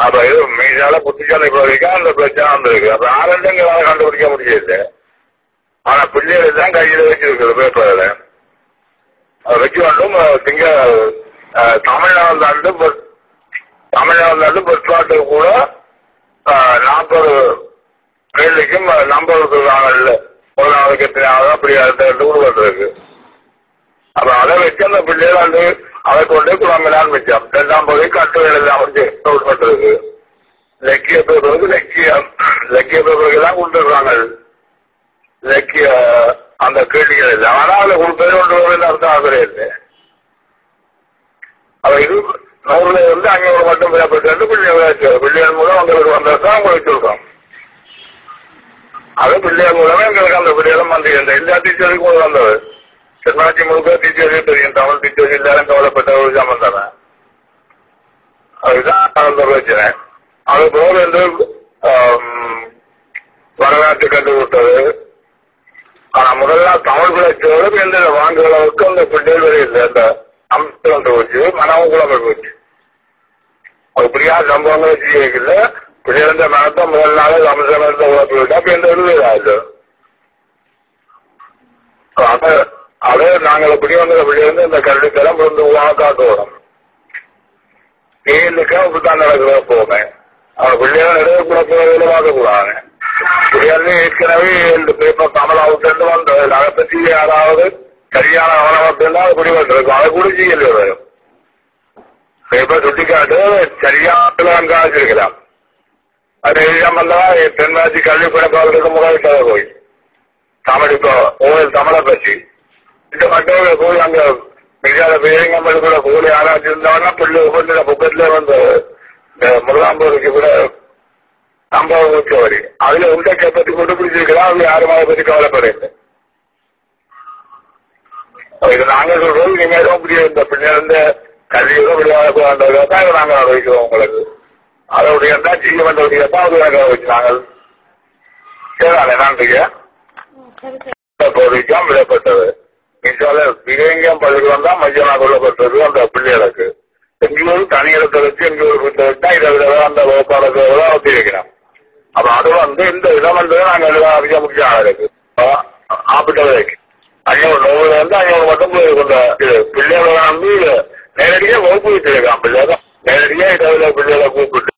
அப்ப இது மீதால புத்திசாலி வரைக்கும் அந்த பிரச்சனை வந்திருக்கு அப்ப ஆரண்டங்களால கண்டுபிடிக்க முடியல ஆனா பிள்ளைகள் தான் கையில வச்சிருக்குது பேப்பர்ல அதை வச்சு கொண்டும் திங்க அஹ், தமிழ்நாடு பஸ் தமிழ்நாடு பஸ் பாட்டுக்கு கூட நாற்பது கேள்விக்கும் நம்பர் கொடுக்குறாங்கல்ல ஒரு நாளைக்கு எத்தனை அப்படி அடுத்த டூர் பண்றதுக்கு அப்ப அதை வச்சு அந்த பிள்ளைகள் வந்து அதை கொண்டு குழம்பினான் மிச்சம் ரெண்டாம் போது கட்டுரைகள் எல்லாம் வந்து டூர் பண்றதுக்கு லக்கிய பேப்பருக்கு லக்கியம் லக்கிய பேப்பருக்கு எல்லாம் கொடுத்துருக்காங்க லக்கிய அந்த கேள்விகள் எல்லாம் ஆனா அதுல ஒரு பேர் ஒன்று வரும்னு அர்த்தம் ஆகுறே இல்லை அவ இது நூறுல இருந்து அஞ்சூறு மட்டும் விடப்பட்டு பிள்ளைகள் பிள்ளைகள் மூலம் உங்களுக்கு வந்ததான் உங்களுக்கு சொல்றோம் அது பிள்ளைகள் மூலமே எங்களுக்கு அந்த பிள்ளைகளும் வந்து இந்த எல்லா டீச்சருக்கும் கூட வந்தது தென்னாட்சி முழுக்க டீச்சரே தெரியும் தமிழ் டீச்சர் எல்லாரும் கவலைப்பட்ட ஒரு ஜாமன் தானே அதுதான் அந்த பிரச்சனை அது போக வந்து ஆம், வரலாற்று கண்டுவிட்டது ஆனா முதல்ல தமிழ் பிள்ளைச்சோடு எந்த வாங்குற அளவுக்கு அந்த பிள்ளைகள் வரையில் அந்த அம்சம் வந்து போச்சு மனமும் குழம்பு போச்சு ஒரு பிரியா சம்பவங்கள் செய்யல பிள்ளைந்த மனத்தை முதல் நாள் அம்சம் இருந்த உழப்பு விட்டா அப்ப எந்த விடுதலை ஆகுது அத அது நாங்கள் இப்படி வந்த பிள்ளை வந்து இந்த கல்வித்தரம் வந்து வாக்காட்டு வரும் ஏழுக்கா அப்படித்தான் நடக்கிற போமே அவன் பிள்ளைகள் நிறைய கூட போகல பார்க்கக்கூடாது பிள்ளைகள் ஏற்கனவே இந்த பேப்பர் தமிழ் அவுட்டு வந்தது அதை பற்றி யாராவது சரியான கவனம் அது இப்படி வந்திருக்கும் அதை கூட செய்யல வரும் பேப்பர் சுட்டிக்காட்டு சரியான காமிச்சிருக்கலாம் அது சம்பந்தமா தென்காசி கல்வி பணப்பாளருக்கு முறையிட்டதை போய் தமிழ் இப்போ ஓவல் தமிழை பற்றி இந்த மக்கள் போய் அங்க மிகாத பேரிங்கம்பல் கூட கூலி ஆராய்ச்சி இருந்தவனா பிள்ளை உபந்திர புக்கத்துல வந்து இந்த முருகாம்பூருக்கு கூட சம்பவம் ஊச்சவரி அதுல உண்ட பத்தி கொண்டு பிடிச்சிருக்கலாம் அவங்க யாரும் அதை பத்தி கவலைப்படையில இது நாங்க சொல்றது நீங்க எதுவும் புரிய இந்த பிள்ளை வந்து கல்வியோட விளையாட வேண்டதான் நாங்க அறிவிக்கிறோம் உங்களுக்கு அதோடைய தான் செய்ய வேண்டிய தான் அது நாங்க வச்சுனாங்க சரிதானே நன்றிங்க சரி சரி பொருளிக்கம் விடப்பட்டது மிசால விவேங்கம் பள்ளிக்கூடம் தான் மையமாக கொள்ளப்பட்டது அந்த பிள்ளைகளுக்கு எங்கேயோ தனி இடத்தை வச்சு எங்கேயோ வீட்டை விட்டா இதை விட அந்த வகுப்பாளர்களை ஒத்தி வைக்கிறோம் அப்ப அது வந்து இந்த இடம் வந்து நாங்க எல்லாம் அதிக முக்கியம் இருக்கு ஆப்பிட்டதுக்கு ஐநூறு நூறு வந்து ஐநூறு மட்டும் போய் கொண்ட இது பிள்ளைகளை நம்பி நேரடியாக வகுப்பு வச்சிருக்கான் பிள்ளைகள் நேரடியாக இடத்துல பிள்ளைகளை கூப்பிட்டு